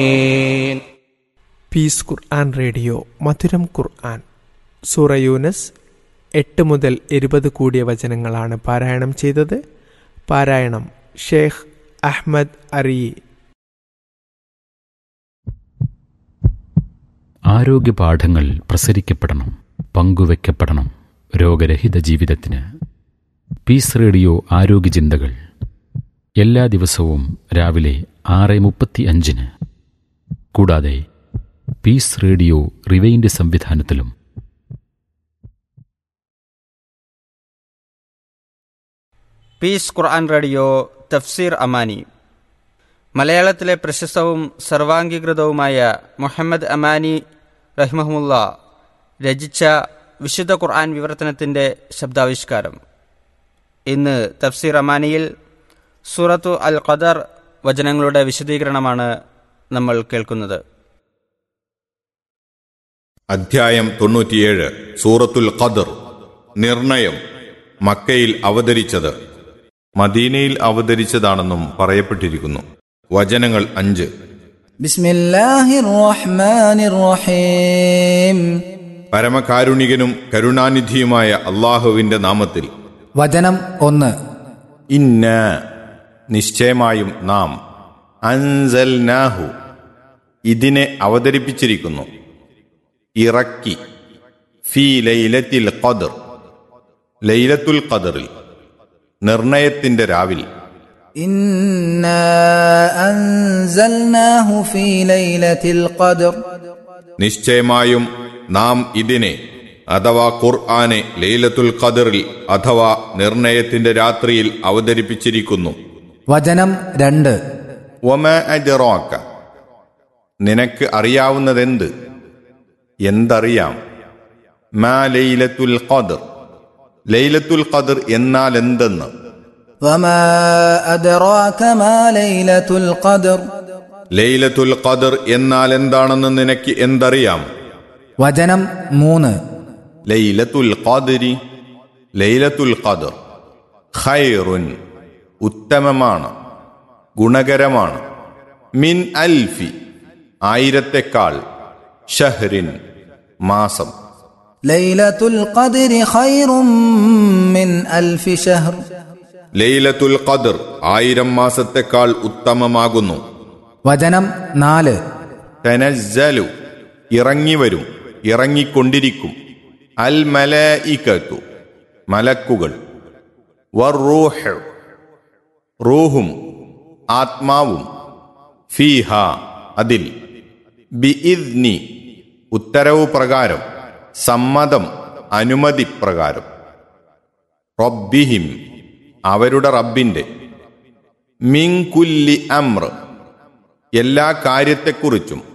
piece Quran radio മധുരം ഖുർആൻ സൂറ യൂനസ് എട്ട് മുതൽ ഇരുപത് കൂടിയ വചനങ്ങളാണ് പാരായണം ചെയ്തത് പാരായണം ഷേഖ് അഹ്മദ് അറി ആരോഗ്യ പാഠങ്ങൾ പ്രസരിക്കപ്പെടണം പങ്കുവെക്കപ്പെടണം രോഗരഹിത ജീവിതത്തിന് പീസ് റേഡിയോ ആരോഗ്യ ചിന്തകൾ എല്ലാ ദിവസവും രാവിലെ ആറ് മുപ്പത്തി അഞ്ചിന് കൂടാതെ പീസ് റേഡിയോ റിവൈൻഡ് സംവിധാനത്തിലും പീസ് ഖുർആൻ റേഡിയോ തഫ്സീർ അമാനി മലയാളത്തിലെ പ്രശസ്തവും സർവാംഗീകൃതവുമായ മുഹമ്മദ് അമാനി റഹ്മഹമുല്ല രചിച്ച വിശുദ്ധ ഖുർആൻ വിവർത്തനത്തിൻ്റെ ശബ്ദാവിഷ്കാരം ഇന്ന് തഫ്സീർ അമാനിയിൽ സൂറത്തു അൽ ഖദർ വചനങ്ങളുടെ വിശദീകരണമാണ് നമ്മൾ കേൾക്കുന്നത് അധ്യായം തൊണ്ണൂറ്റിയേഴ് സൂറത്തുൽ ഖദർ നിർണയം മക്കയിൽ അവതരിച്ചത് മദീനയിൽ അവതരിച്ചതാണെന്നും പറയപ്പെട്ടിരിക്കുന്നു വചനങ്ങൾ അഞ്ച് بسم الله الرحمن الرحيم പരമകാരുണികനും കരുണാനിധിയുമായ അള്ളാഹുവിന്റെ നാമത്തിൽ വചനം ഒന്ന് ഇന്ന നിശ്ചയമായും നാം അൻസൽനാഹു ഇതിനെ അവതരിപ്പിച്ചിരിക്കുന്നു ഇറക്കി ഫി ലൈലത്തിൽ ഖദർ ലൈലത്തുൽ ഖദറിൽ നിർണയത്തിന്റെ രാവിൽ إنا أنزلناه في ليلة القدر നിശ്ചയമായും നാം ഇതിനെ അഥവാ ഖുർആനെ ലൈലത്തുൽ ഖദറിൽ അഥവാ നിർണയത്തിന്റെ രാത്രിയിൽ അവതരിപ്പിച്ചിരിക്കുന്നു വചനം രണ്ട് ഒമ അജറോക്ക നിനക്ക് അറിയാവുന്നതെന്ത് എന്തറിയാം മാ ലൈലത്തുൽ ഖദർ ലൈലത്തുൽ ഖദർ എന്നാൽ എന്തെന്ന് وما أدراك ما ليلة القدر ലൈലത്തുൽ ഖദർ എന്നാൽ എന്താണെന്ന് നിനക്ക് എന്തറിയാം വചനം മൂന്ന് ലൈലത്തുൽ ഖദരി ലൈലത്തുൽ ഖദർ ഖൈറുൻ ഉത്തമമാണ് ഗുണകരമാണ് മിൻ അൽഫി ആയിരത്തെക്കാൾ ഷഹ്റിൻ മാസം ليلة القدر خير من ألف شهر ലൈലത്തുൽ ഖദർ ആയിരം മാസത്തെക്കാൾ ഉത്തമമാകുന്നു വചനം നാല് തനസ്സലു ഇറങ്ങിവരും ഇറങ്ങിക്കൊണ്ടിരിക്കും അൽ മലഇകത്തു മലക്കുകൾ വർറൂഹ് റൂഹും ആത്മാവും ഫീഹ അതിൽ ബിഇദ്നി ഉത്തരവ് പ്രകാരം സമ്മതം അനുമതി പ്രകാരം റബ്ബിഹിം അവരുടെ റബ്ബിന്റെ മിങ്കുല്ലി അമ്ര എല്ലാ കാര്യത്തെക്കുറിച്ചും